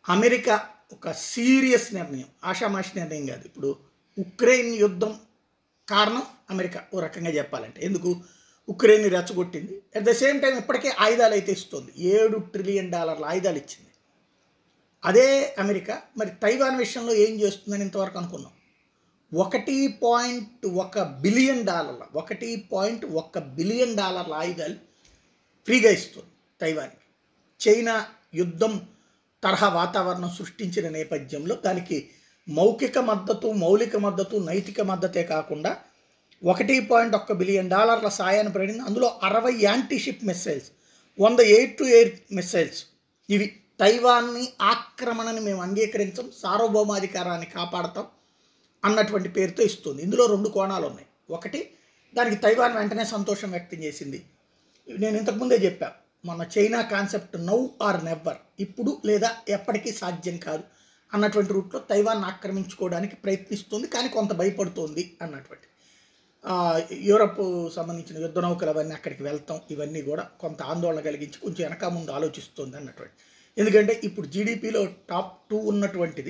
America ఒక serious నిర్ణయం ఆషామాషి నిర్ణయం కాదు ఇప్పుడు ఉక్రెయిన్ యుద్ధం కారణం అమెరికా ఓ రకంగా చెప్పాలంటే ఎందుకు ఉక్రెయిన్ రెచ్చగొట్టింది అట్ ద సేమ్ టైం ఇప్పటికే ఆయుధాలు అయితే ఇస్తుంది ఏడు ట్రిలియన్ డాలర్ల ఆయుధాలు ఇచ్చింది అదే అమెరికా మరి తైవాన్ విషయంలో ఏం చేస్తుందని ఇంతవరకు అనుకున్నాం ఒకటి పాయింట్ ఒక బిలియన్ డాలర్ల ఒకటి పాయింట్ ఒక బిలియన్ డాలర్ల ఆయుధాలు ఫ్రీగా ఇస్తుంది తైవాన్కి చైనా యుద్ధం తరహా వాతావరణం సృష్టించిన నేపథ్యంలో దానికి మౌఖిక మద్దతు మౌలిక మద్దతు నైతిక మద్దతే కాకుండా ఒకటి పాయింట్ ఒక్క బిలియన్ డాలర్ల సాయాన్ని పడింది అందులో అరవై యాంటీ షిప్ మిస్సైల్స్ వంద ఎయిర్ టు ఎయిర్ మిస్సైల్స్ ఇవి తైవాన్ని ఆక్రమణని మేము అంగీకరించం సార్వభౌమాధికారాన్ని కాపాడతాం అన్నటువంటి పేరుతో ఇస్తుంది ఇందులో రెండు కోణాలు ఉన్నాయి ఒకటి దానికి తైవాన్ వెంటనే సంతోషం వ్యక్తం చేసింది నేను ఇంతకుముందే చెప్పా మన China concept now or never ఇప్పుడు లేదా ఎప్పటికీ సాధ్యం కాదు అన్నటువంటి రూట్లో తైవాన్ ఆక్రమించుకోవడానికి ప్రయత్నిస్తుంది కానీ కొంత భయపడుతోంది అన్నటువంటి ఆ, యూరప్ సంబంధించిన యుద్ధ నౌకలు అవన్నీ అక్కడికి వెళ్తాం ఇవన్నీ కూడా కొంత ఆందోళన కలిగించి కొంచెం వెనక ముందు ఆలోచిస్తుంది అన్నటువంటి ఎందుకంటే ఇప్పుడు జీడిపిలో టాప్ టూ ఉన్నటువంటిది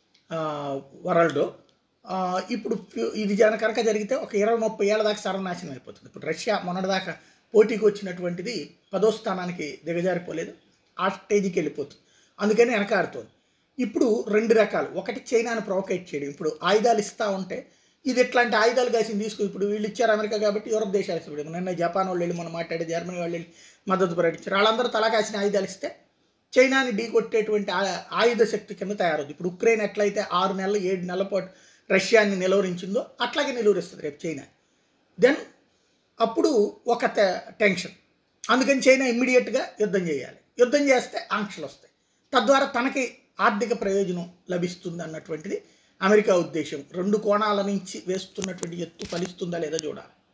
వరల్డ్ ఇప్పుడు ఫ్యూ- ఇది జన కనుక జరిగితే ఒక ఇరవై ముప్పై ఏళ్ళ దాకా సర్వనాశనం అయిపోతుంది ఇప్పుడు రష్యా మొన్నటిదాకా పోటీకి వచ్చినటువంటిది పదో స్థానానికి దిగజారిపోలేదు ఆ స్టేజ్కి వెళ్ళిపోతుంది అందుకని వెనకాడుతోంది ఇప్పుడు రెండు రకాలు ఒకటి చైనాను ప్రొవోకేట్ చేయడం ఇప్పుడు ఆయుధాలు ఇస్తూ ఉంటే ఇది ఇట్లాంటి ఆయుధాలు కాసింది తీసుకు ఇప్పుడు వీళ్ళు ఇచ్చారు అమెరికా కాబట్టి యూరప్ దేశాలు ఇస్తారు నిన్న జపాన్ వాళ్ళు వెళ్ళి మనం మాట్లాడే జర్మనీ వాళ్ళు వెళ్ళి మద్దతు ప్రకటించారు వాళ్ళందరూ తలా కాసిన ఆయుధాలు ఇస్తే చైనాని ఢీకొట్టేటువంటి ఆ- ఆయుధ శక్తి కింద తయారవుతుంది ఇప్పుడు ఉక్రెయిన్ ఎట్లయితే ఆరు నెలలు ఏడు నెలల పాటు రష్యాని నిలువరించిందో అట్లాగే నిలువరిస్తుంది రేపు చైనా దెన్ అప్పుడు ఒక తె- టెన్షన్ అందుకని చైనా ఇమ్మీడియట్గా యుద్ధం చేయాలి యుద్ధం చేస్తే ఆంక్షలు వస్తాయి తద్వారా తనకి ఆర్థిక ప్రయోజనం లభిస్తుంది అన్నటువంటిది అమెరికా ఉద్దేశం రెండు కోణాల నుంచి వేస్తున్నటువంటి ఎత్తు ఫలిస్తుందా లేదా చూడాలి